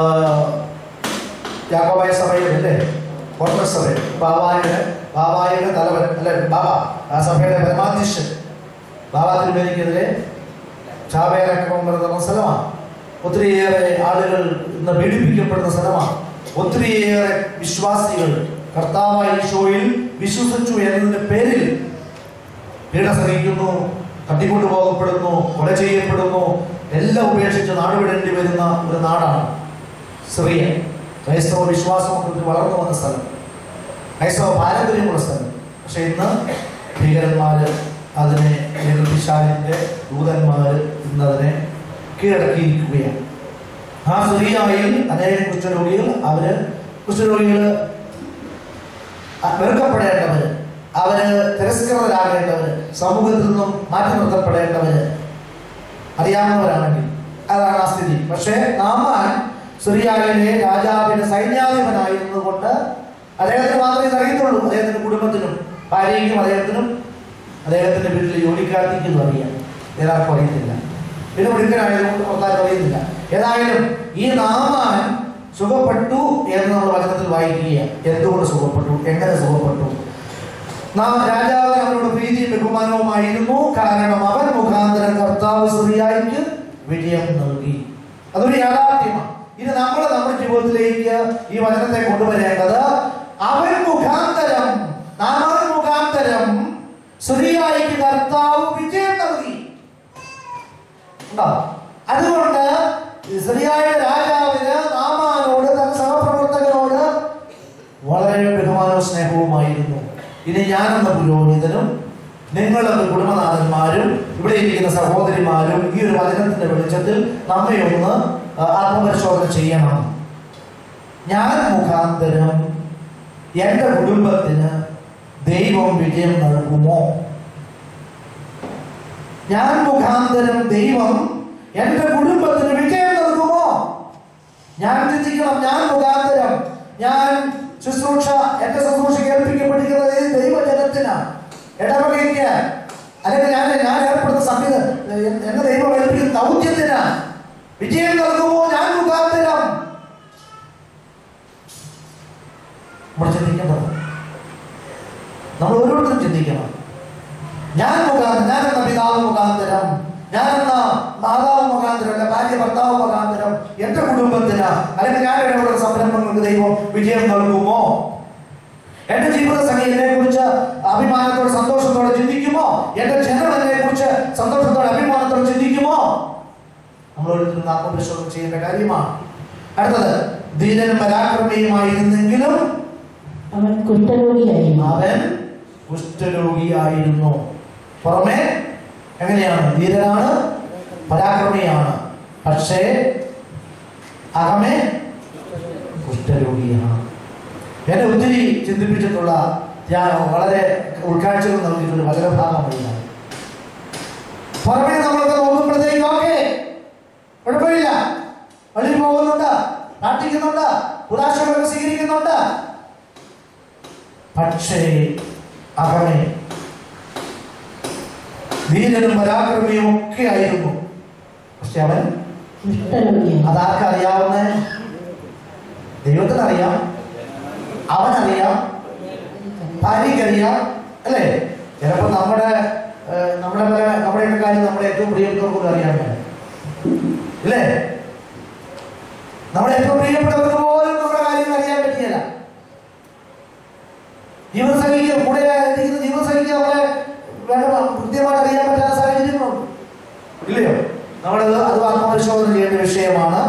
[SPEAKER 1] യാക്കോബായ സഭയുടെ അല്ലേ കോൺഗ്രസ് സഭ ബാബായുടെ ബാബായുടെ തലവൻ അല്ലെ ബാബ ആ സഭയുടെ പരമാധ്യക്ഷൻ ബാബാ തിരുമേനിക്കെതിരെ ചാവേരക്രമം വരുന്ന സ്ഥലമാണ് ഒത്തിരിയേറെ ആളുകൾ ഇന്ന് പീഡിപ്പിക്കപ്പെടുന്ന സ്ഥലമാണ് ഒത്തിരിയേറെ വിശ്വാസികൾ കർത്താവായ ഈശോയിൽ വിശ്വസിച്ചു എന്നതിന്റെ പേരിൽ പീഡ സഹിക്കുന്നു തട്ടിക്കൊണ്ടു പോകപ്പെടുന്നു കൊല ചെയ്യപ്പെടുന്നു എല്ലാം ഉപേക്ഷിച്ച് നാടുവിടേണ്ടി വരുന്ന ഒരു നാടാണ് സിറിയ ക്രൈസ്തവ വിശ്വാസമൊക്കെ ഒത്തിരി വളർന്നു വന്ന സ്ഥലം ക്രൈസ്തവ പാരമ്പര്യമുള്ള സ്ഥലം പക്ഷെ ഇന്ന് ഭീകരന്മാര് അതിനെ എതിർപ്പിശാലിന്റെ ദൂതന്മാര് ഇന്ന് അതിനെ കീഴടക്കിയിരിക്കുകയാണ് ആ സിറിയയിൽ അനേകം കുഷ്ഠരോഗികൾ അവര് കുഷ്ഠരോഗികൾ വെറുക്കപ്പെടേണ്ടവര് അവര് തിരസ്കൃതരാകേണ്ടവര് സമൂഹത്തിൽ നിന്നും മാറ്റി നിർത്തപ്പെടേണ്ടവര് അറിയാവുന്നവരാണെങ്കിൽ അതാണ് ആ സ്ഥിതി പക്ഷേ നാമാൻ സിറിയായിലെ രാജാവിന്റെ സൈന്യാധിപനായിരുന്നത് കൊണ്ട് അദ്ദേഹത്തിന് മാത്രമേ ഇത് അറിയത്തുള്ളൂ അദ്ദേഹത്തിന്റെ കുടുംബത്തിനും ഭാര്യയ്ക്കും അദ്ദേഹത്തിനും അദ്ദേഹത്തിന്റെ വീട്ടിൽ ജോലിക്കാർത്തിക്കും ഇത് അറിയാം ഏതാർക്കും അറിയത്തില്ല പിന്നെ മിടുക്കനായതുകൊണ്ട് പുറത്താരും അറിയുന്നില്ല ഏതായാലും ഈ നാമാൻ സുഖപ്പെട്ടു എന്ന് നമ്മൾ വചനത്തിൽ വായിക്കുകയാണ് എന്തുകൊണ്ട് സുഖപ്പെട്ടു എങ്ങനെ സുഖപ്പെട്ടു നാം രാജാവ് അവനോട് പ്രീതിയും ബഹുമാനവുമായിരുന്നു കാരണം അവൻ മുഖാന്തരം കർത്താവ് സിറിയായിക്ക് വിജയം നൽകി അതൊരു യാഥാർത്ഥ്യമാണ് ഇത് നമ്മൾ നമ്മുടെ ജീവിതത്തിലേക്ക് ഈ വചനത്തെ കൊണ്ടുവരേണ്ടത് അവൻ മുഖാന്തരം നാമാൻ മുഖാന്തരം സിറിയായിക്ക് കർത്താവ് വിജയം നൽകി ഉണ്ടോ? അതുകൊണ്ട് സിറിയായുടെ രാജാവിന് നാമാനോട് തന്റെ സഹപ്രവർത്തകനോട് വളരെ ബഹുമാനവും സ്നേഹവുമായിരുന്നു ഇനി ഞാനെന്ന പുരോഹിതനും നിങ്ങളെന്ന കുടുംബനാഥന്മാരും ഇവിടെ ഇരിക്കുന്ന സഹോദരിമാരും ഈ ഒരു വചനത്തിന്റെ വെളിച്ചത്തിൽ നമ്മെ ഒന്ന് ആ, ആത്മപരിശോധന ചെയ്യണം ഞാൻ മുഖാന്തരം എന്റെ കുടുംബത്തിന് ദൈവം വിജയം നൽകുമോ ഞാൻ മുഖാന്തരം ദൈവം എന്റെ കുടുംബത്തിന് വിജയം നൽകുമോ ഞാൻ ചിന്തിക്കണം ഞാൻ മുഖാന്തരം ഞാൻ ശുശ്രൂഷ എന്റെ ശുശ്രൂഷ കേൾപ്പിക്കപ്പെട്ടിരിക്കുന്നത് ഈ ദൈവജനത്തിനാണ് ഇടവകയ്ക്ക് അല്ലെങ്കിൽ ഞാൻ ഞാൻ ഏർപ്പെടുന്ന സംഹിത എന്നെ ദൈവം ഏൽപ്പിക്കുന്ന ദൗത്യത്തിന് വിജയം നൽകുമോ ഞാൻ മുഖാന്തരം നമ്മൾ ചിന്തിക്കേണ്ടത് നമ്മൾ ഓരോരുത്തരും ചിന്തിക്കണം ഞാൻ മുഖാന്തരം ഞാനെന്ന പിതാവ് മുഖാന്തരം ഞാനെന്ന മാതാവ് മുഖാന്തരം അല്ല ഭാര്യ ഭർത്താവ് മുഖാന്തരം എന്റെ കുടുംബത്തിന് അല്ലെങ്കിൽ ഞാൻ ഇടപെടുന്ന സംരംഭങ്ങൾക്ക് ദൈവം വിജയം നൽകുമോ എന്റെ ജീവിത സംഘടനയെ കുറിച്ച് അഭിമാനത്തോടെ സന്തോഷത്തോടെ ചിന്തിക്കുമോ എന്റെ ജനം എന്നെ കുറിച്ച് സന്തോഷത്തോടെ അഭിമാനത്തോടെ ചിന്തിക്കുമോ നമ്മൾ ഓരോരുത്തരും ആത്മപരിശോധന ചെയ്യേണ്ട കാര്യമാണ് അടുത്തത് ധീരനും പരാക്രമിയുമായിരുന്നെങ്കിലും
[SPEAKER 2] അവൻ കുഷ്ഠരോഗിയായിരുന്നു
[SPEAKER 1] അവൻ കുഷ്ഠരോഗിയായിരുന്നു പുറമെ എങ്ങനെയാണ് ധീരനാണ് പരാക്രമിയാണ് പക്ഷേ അകമേ കുഷ്ഠരോഗിയാണ് എന്നെ ഒത്തിരി ചിന്തിപ്പിച്ചിട്ടുള്ള ഞാൻ വളരെ ഉൾക്കാഴ്ചകൾ നൽകിയിട്ടുള്ള വചനഭാഗം വഴിയാണ് പുറമെ നമ്മളൊക്കെ നോക്കുമ്പോഴത്തേക്ക് ഓക്കെ കുഴപ്പമില്ല പള്ളിയിൽ പോകുന്നുണ്ട് പ്രാർത്ഥിക്കുന്നുണ്ട് ഉദാശകളൊക്കെ സ്വീകരിക്കുന്നുണ്ട് പക്ഷേ അകമേ ധീരനും പരാക്രമിയും ഒക്കെ ആയിരുന്നു പക്ഷെ അവൻ
[SPEAKER 2] കുഷ്ഠരോഗിയായിരുന്നു
[SPEAKER 1] അതാർക്കറിയാവുന്ന ദൈവത്തിനറിയാം അവനറിയാം ഭാര്യയ്ക്കറിയാം അല്ലേ ചിലപ്പോൾ നമ്മുടെ ഏഹ്, നമ്മുടെ പല- നമ്മുടെയൊക്കെ കാര്യം നമ്മുടെ ഏറ്റവും പ്രിയപ്പെട്ടവർക്കും അറിയാൻ പറ്റും ഇല്ലേ നമ്മുടെ ഏറ്റവും പ്രിയപ്പെട്ടവർക്ക് പോലും നമ്മുടെ കാര്യം അറിയാൻ പറ്റിയല്ല ജീവിതസംഖ്യ കൂടെ ഇരിക്കുന്ന ജീവിതസംഖ്യ അവരെ വേണ്ട കൃത്യമായിട്ട് അറിയാൻ പറ്റാത്ത സാഹചര്യങ്ങളുണ്ട് ഇല്ലയോ നമ്മളത് അത് ആത്മപരിശോധന ചെയ്യേണ്ട വിഷയമാണ്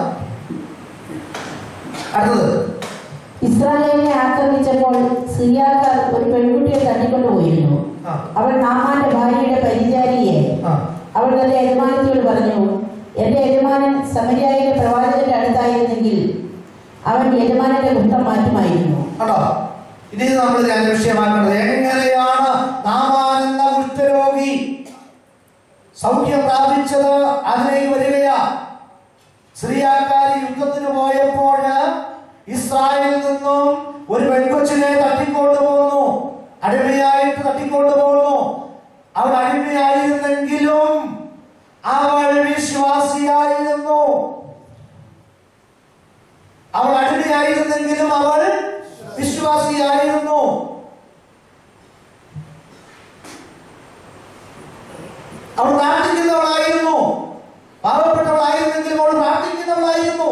[SPEAKER 1] അടുത്തത്
[SPEAKER 2] ഇസ്രായേലിനെ ആക്രമിച്ചപ്പോൾ സിറിയാക്കാർ ഒരു പെൺകുട്ടിയെ തട്ടിക്കൊണ്ടുപോയിരുന്നു
[SPEAKER 1] ആ
[SPEAKER 2] അവൾ നാമാന്റെ ഭാര്യയുടെ പരിചാരിയെ
[SPEAKER 1] ആ
[SPEAKER 2] അവൾ തന്റെ യജമാനത്തിയോട് പറഞ്ഞു എന്റെ യജമാനൻ സമര്യായിലെ പ്രവാചകന്റെ അടുത്തായിരുന്നെങ്കിൽ അവൻ യജമാനന്റെ കുറ്റം മാറ്റുമായിരുന്നു
[SPEAKER 1] കണ്ടോ ഇനി നമ്മൾ ഞാൻ വിഷയമാക്കേണ്ടത് എങ്ങനെയാണ് നാമാൻ എന്ന കുഷ്ഠരോഗി സൗഖ്യം പ്രാപിച്ചത് അതിലേക്ക് വരികയാ സിറിയാക്കാരി യുദ്ധത്തിന് പോയപ്പോൾ ഇസ്രായേലിൽ നിന്നും ഒരു പെൺകൊച്ചിനെ തട്ടിക്കൊണ്ടു പോന്നു അടിമയായിട്ട് തട്ടിക്കൊണ്ടു പോന്നു അവൾ അടിമയായിരുന്നെങ്കിലും അവൾ വിശ്വാസിയായിരുന്നു അവൾ അടിമയായിരുന്നെങ്കിലും അവൾ വിശ്വാസിയായിരുന്നു അവൾ പ്രാർത്ഥിക്കുന്നവളായിരുന്നു പാവപ്പെട്ടവളായിരുന്നെങ്കിലും അവൾ പ്രാർത്ഥിക്കുന്നവളായിരുന്നു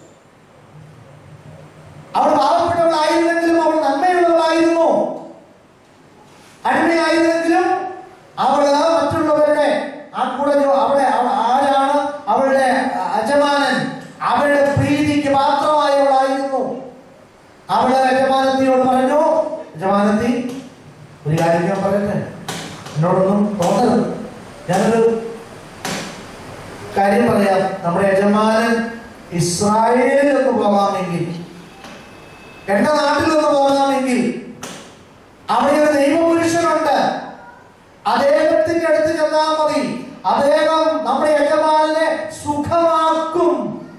[SPEAKER 1] അവൾ പാവപ്പെട്ടവളായിരുന്നെങ്കിലും അവൾ നന്മയുള്ളവളായിരുന്നു അടിമയായിരുന്നെങ്കിലും അവള് മറ്റുള്ളവരുടെ ആ കൂടെ ജോ- അവിടെ അവ- ആരാണ് അവളുടെ യജമാനൻ അവളുടെ പ്രീതിക്ക് പാത്രമായവളായിരുന്നു അവള് യജമാനത്തിയോട് പറഞ്ഞു യജമാനത്തി ഒരു കാര്യം ഞാൻ പറയട്ടെ എന്നോടൊന്നും തോന്നരുത് ഞാനൊരു കാര്യം പറയാം നമ്മുടെ യജമാനൻ ഇസ്രായേലിൽ ഒന്ന് പോകാമെങ്കിൽ എന്റെ നാട്ടിൽ ഒന്ന് പോകാമെങ്കിൽ അവിടെ ഒരു ദൈവപുരുഷനുണ്ട് അദ്ദേഹത്തിന്റെ അടുത്ത് ചെന്നാൽ മതി അദ്ദേഹം നമ്മുടെ യജമാനെ സുഖമാക്കും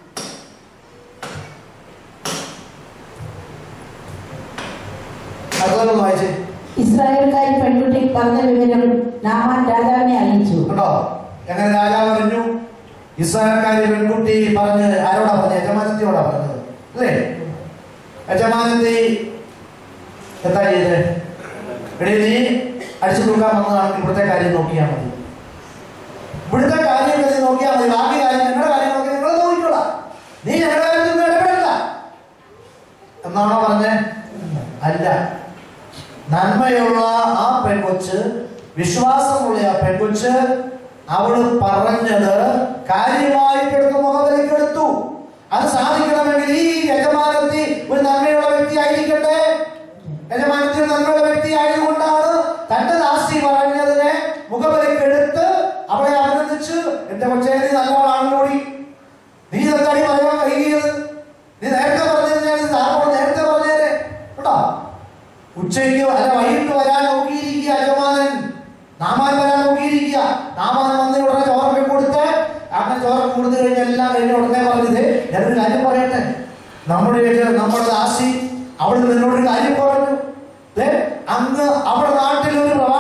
[SPEAKER 1] അടുത്തൊന്ന് വായിച്ചേ
[SPEAKER 2] ഇസ്രായേൽക്കാരി പെൺകുട്ടി പറഞ്ഞ വിവരം നാമാൻ രാജാവിനെ അറിയിച്ചു
[SPEAKER 1] കേട്ടോ എങ്ങനെ രാജാവ് പറഞ്ഞു ഇസ്രായേൽക്കാരി പെൺകുട്ടി പറഞ്ഞ് ആരോടാ പറഞ്ഞത് യജമാനത്തിയോടാ പറഞ്ഞത് അല്ലേ യജമാനത്തി എന്താ ചെയ്തത് എടീ നീ അടിച്ചു തൂക്കാൻ വന്നതാണെങ്കിൽ ഇവിടുത്തെ കാര്യം നോക്കിയാൽ മതി ഇവിടുത്തെ കാര്യങ്ങൾ നീ നോക്കിയാൽ മതി ബാക്കി കാര്യം നിങ്ങളുടെ കാര്യങ്ങളൊക്കെ നിങ്ങൾ നോക്കിക്കോളാം നീ ഞങ്ങളുടെ കാര്യത്തിൽ ഇടപെടണ്ട എന്നാണോ പറഞ്ഞേ അല്ല നന്മയുള്ള ആ പെൺകൊച്ച് വിശ്വാസമുള്ള ആ പെൺകൊച്ച് അവള് പറഞ്ഞത് കാര്യമായിട്ട് എടുത്ത് മുഖവിലേക്ക് എടുത്തു അത് സാധിക്കണമെങ്കിൽ ഈ യജമാനത്തി ഒരു നന്മയുള്ള വ്യക്തി ആയിരിക്കട്ടെ യജമാനത്തി ഒരു നന്മയുള്ള വ്യക്തി ആയതുകൊണ്ടാണ് തന്റെ ദാസി പറഞ്ഞതിനെ മുഖവിലേക്ക് എടുത്ത് അവളെ അഭിനന്ദിച്ച് എന്റെ കൊച്ചേ നീ നല്ലവളാണല്ലോടി നീ എന്താടി പറയാൻ വൈകിയത് നീ നേരത്തെ പറഞ്ഞാൽ താറോട് നേരത്തെ പറഞ്ഞേരെ കേട്ടോ ഉച്ചയ്ക്ക് അല്ല വൈകിട്ട് വരാൻ നോക്കിയിരിക്കുക യജമാനൻ നാമാൻ വരാൻ നോക്കിയിരിക്കുക നാമാൻ വന്ന് ഉടനെ ചോറൊക്കെ കൊടുത്ത് അങ്ങനെ ചോറൊക്കെ കൊടുത്തു കഴിഞ്ഞ് എല്ലാം കഴിഞ്ഞ ഉടനെ പറഞ്ഞത് ഞാനൊരു കാര്യം പറയട്ടെ നമ്മുടെ വീട്ടിൽ നമ്മുടെ ദാസി അവൾ നിന്നോടൊരു കാര്യം പറഞ്ഞു ദേ, അങ്ങ് അവിടെ നാട്ടിൽ ഒരു പ്രവാചകൻ